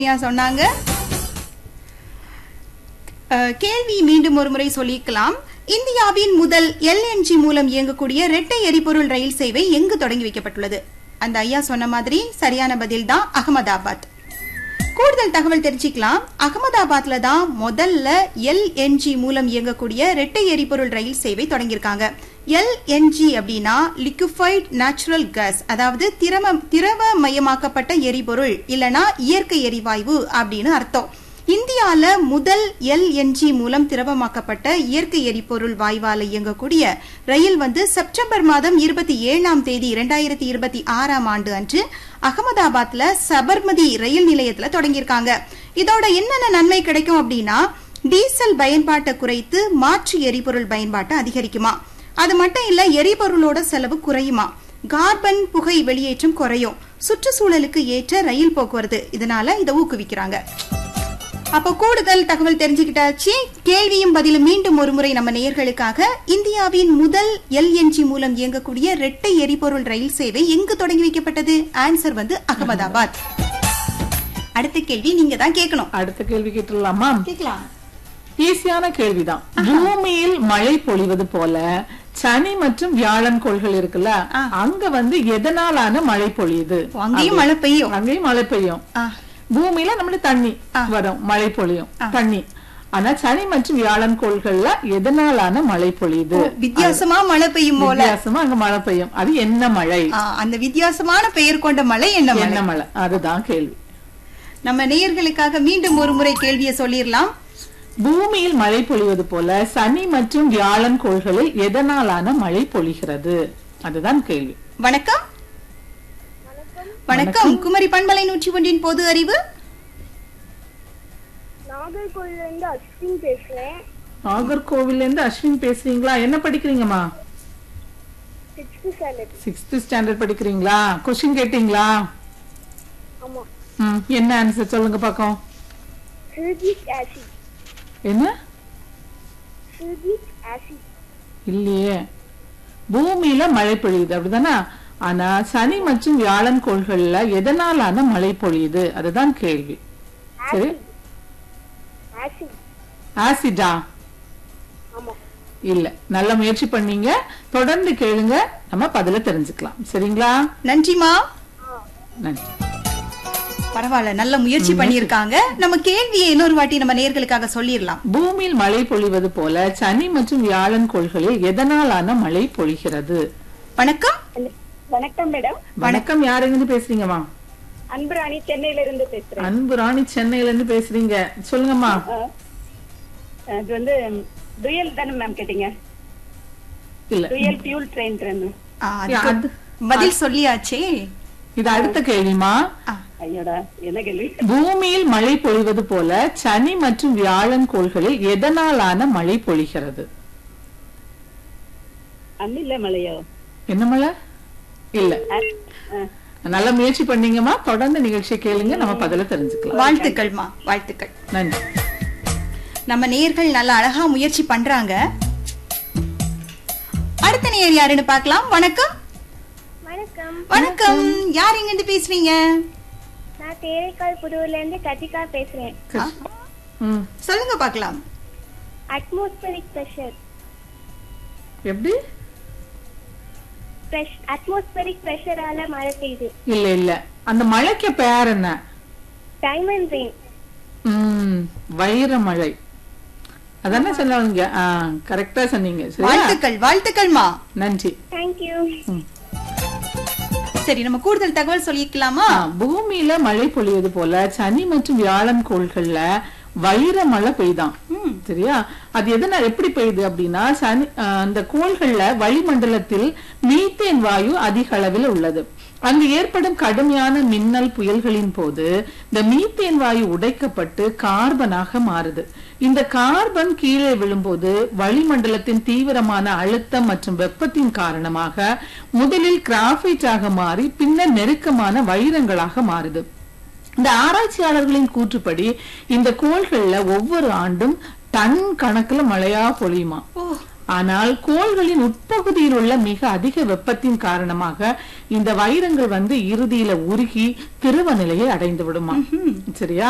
ஐயா சொன்னாங்க அஹ், கேள்வி மீண்டும் ஒரு முறை சொல்லிக்கலாம் இந்தியாவின் முதல் எல்என்ஜி மூலம் இயங்கக்கூடிய இரட்டை எரிபொருள் ரயில் சேவை எங்கு தொடங்கி வைக்கப்பட்டுள்ளது அந்த ஐயா சொன்ன மாதிரி சரியான பதில் தான் அகமதாபாத் கூடுதல் தகவல் தெரிஞ்சுக்கலாம் அகமதாபாத்ல தான் முதல்ல எல்என்ஜி மூலம் இயங்கக்கூடிய இரட்டை எரிபொருள் ரயில் சேவை தொடங்கியிருக்காங்க எல்என்ஜி அப்படின்னா லிக்விஃபைட் நேச்சுரல் கேஸ் அதாவது திரவ திரவமயமாக்கப்பட்ட எரிபொருள் இல்லனா இயற்கை எரிவாயு அப்படின்னு அர்த்தம் இந்தியால முதல் எல்என்ஜி மூலம் திரவமாக்கப்பட்ட இயற்கை எரிபொருள் வாயுவால இயங்கக்கூடிய ரயில் வந்து செப்டம்பர் மாதம் இருபத்தி ஏழாம் தேதி இரண்டாயிரத்தி இருபத்தி ஆறாம் ஆண்டு அன்று அகமதாபாத்ல சபர்மதி ரயில் நிலையத்துல தொடங்கியிருக்காங்க இதோட என்னென்ன நன்மை கிடைக்கும் அப்படின்னா டீசல் பயன்பாட்டை குறைத்து மாற்று எரிபொருள் பயன்பாட்டை அதிகரிக்குமா அது மட்டும் இல்ல எரிபொருளோட செலவு குறையுமா கார்பன் புகை வெளியேற்றம் குறையும் சுற்றுச்சூழலுக்கு ஏற்ற ரயில் போக்குவரத்து இதனால இதை ஊக்குவிக்கிறாங்க அப்போ கூடுதல் தகவல் தெரிஞ்சுக்கிட்டாச்சு கேள்வியும் பதிலும் மீண்டும் ஒரு முறை நம்ம நேயர்களுக்காக இந்தியாவின் முதல் எல்என்ஜி மூலம் இயங்கக்கூடிய இரட்டை எரிபொருள் ரயில் சேவை எங்கு தொடங்கி வைக்கப்பட்டது ஆன்சர் வந்து அகமதாபாத் அடுத்த கேள்வி நீங்க தான் கேட்கணும் அடுத்த கேள்வி கேட்டுடலாமா கேட்கலாம் ஈஸியான கேள்விதான் பூமியில் மழை பொழிவது போல சனி மற்றும் வியாழன் கோள்கள் இருக்குல்ல ஆ. அங்க வந்து எதனாலான மழை பொழியுது அங்கேயும் மழை பெய்யும் அங்கேயும் மழை பெய்யும் ஆ, பூமியில நம்மளுக்கு தண்ணி ஆ. வரும் மழை பொழியும் தண்ணி ஆனா சனி மற்றும் வியாழன் கோள்கள்ல எதனாலான மழை பொழியுது வித்தியாசமா மழை பெய்யும் போல வித்தியாசமா அங்க மழை பெய்யும் அது என்ன மழை ஆ, அந்த வித்தியாசமான பெயர் கொண்ட மலை என்ன மலை என்ன மழை அதுதான் கேள்வி நம்ம நேயர்களுக்காக மீண்டும் ஒரு முறை கேள்வியை சொல்லிடலாம் பூமியில் மழை பொழிவது போல சனி மற்றும் வியாழன் கோள்களில் எதனாலான மழை பொழிகிறது அதுதான் கேள்வி வணக்கம் வணக்கம் குமரி பண்பலை நூற்றி ஒன்றின் பொது அறிவு நாகர்கோவில்ல இருந்து அஸ்வின் பேசுறேன் நாகர்கோவில்ல இருந்து அஸ்வின் பேசுறீங்களா என்ன படிக்கிறீங்கம்மா சிக்ஸ்த் ஸ்டாண்டர்ட் சிக்ஸ்த் ஸ்டாண்டர்ட் படிக்கிறீங்களா கொஸ்டின் கேட்டீங்களா ஆமா ம், என்ன ஆன்சர் சொல்லுங்க பாக்கம் சில்ஜிக் ஆசிட் என்ன சில்ஜிக் ஆசிட் இல்லையே பூமியில மழை பொழியுது அப்படிதானே ஆனா சனி மற்றும் வியாழன் கோள்கள்ல எதனாலான மழை பொழியுது அதுதான் கேள்வி சரி ஆசிட் ஆசிடா ஆமா இல்ல நல்ல முயற்சி பண்ணீங்க தொடர்ந்து கேளுங்க நம்ம பதில தெரிஞ்சுக்கலாம் சரிங்களா நன்றிமா நன்றி பரவாயில்ல நல்ல முயற்சி பண்ணியிருக்காங்க நம்ம கேள்வியை இன்னொரு வாட்டி நம்ம நேயர்களுக்காக சொல்லிடலாம் பூமியில் மழை பொழிவது போல சனி மற்றும் வியாழன் கோள்களில் எதனாலான மழை பொழிகிறது வணக்கம் வணக்கம் மேடம் வணக்கம் யாருங்க பேசுறீங்கம்மா அன்புராணி சென்னையில இருந்து பேசுறேன் அன்பு ராணி சென்னையில இருந்து பேசுறீங்க சொல்லுங்கம்மா அது வந்து டுயல் தானே மேம் கேட்டீங்க இல்ல டுயல் ஃபியூல் ட்ரெயின் ஆ, அதுக்கு அது- பதில் சொல்லியாச்சே இது அடுத்த கேள்விமா ஆ, ஐயோடா என்ன கேள்வி பூமியில் மழை பொழிவது போல சனி மற்றும் வியாழன் கோள்களில் எதனாலான மழை பொழிகிறது அன்னில்ல மலையோ என்ன மழை இல்ல நல்ல முயற்சி பண்ணீங்கம்மா தொடர்ந்து நிகழ்ச்சி கேளுங்க நம்ம பதில தெரிஞ்சுக்கலாம் வாழ்த்துக்கள்மா வாழ்த்துக்கள் நன்றி நம்ம நேயர்கள் நல்லா அழகா முயற்சி பண்றாங்க அடுத்த நேயர் யாருன்னு பார்க்கலாம் வணக்கம் வணக்கம் வணக்கம் யார் இங்க இருந்து பேசுறீங்க நான் தேரைக்கால் புதூர்ல இருந்து கதிகா பேசுறேன் ஆ, ம், சொல்லுங்க பார்க்கலாம் அட்மாஸ்பரிக் பிரஷர் எப்படி அட்மாஸ்பரிக் பிரஷரால மழை பெய்யுது இல்ல இல்ல அந்த மழைக்கு பேர் என்ன டைமண்ட் ரெயின் ம், வைர மழை அதானே சொன்னாங்க ஆ கரெக்டா சொன்னீங்க சரியா வாழ்த்துக்கள் வாழ்த்துக்கள்மா நன்றி தேங்க்யூ சரி நம்ம கூடுதல் தகவல் சொல்லிக்கலாமா ஆ, பூமியில மழை பொழிவது போல சனி மற்றும் வியாழன் கோள்கள்ல வைர மழை பெய்தான் ம். சரியா அது எதனா எப்படி பெய்யுது அப்படின்னா சனி ஆ, அந்த கோள்கள்ல வளிமண்டலத்தில் மீத்தேன் வாயு அதிக அளவில் உள்ளது அங்கு ஏற்படும் கடுமையான மின்னல் புயல்களின் போது இந்த மீத்தேன் வாயு உடைக்கப்பட்டு கார்பனாக மாறுது இந்த கார்பன் கீழே விழும்போது வளிமண்டலத்தின் தீவிரமான அழுத்தம் மற்றும் வெப்பத்தின் காரணமாக முதலில் கிராஃபைட்டாக மாறி பின்னர் நெருக்கமான வைரங்களாக மாறுது இந்த ஆராய்ச்சியாளர்களின் கூற்றுப்படி இந்த கோள்கள்ல ஒவ்வொரு ஆண்டும் டன் கணக்குல மழையா பொழியுமா ஓ ஆனால் கோள்களின் உட்பகுதியில் உள்ள மிக அதிக வெப்பத்தின் காரணமாக இந்த வைரங்கள் வந்து இறுதியில உருகி திரவ நிலையை அடைந்து விடுமா சரியா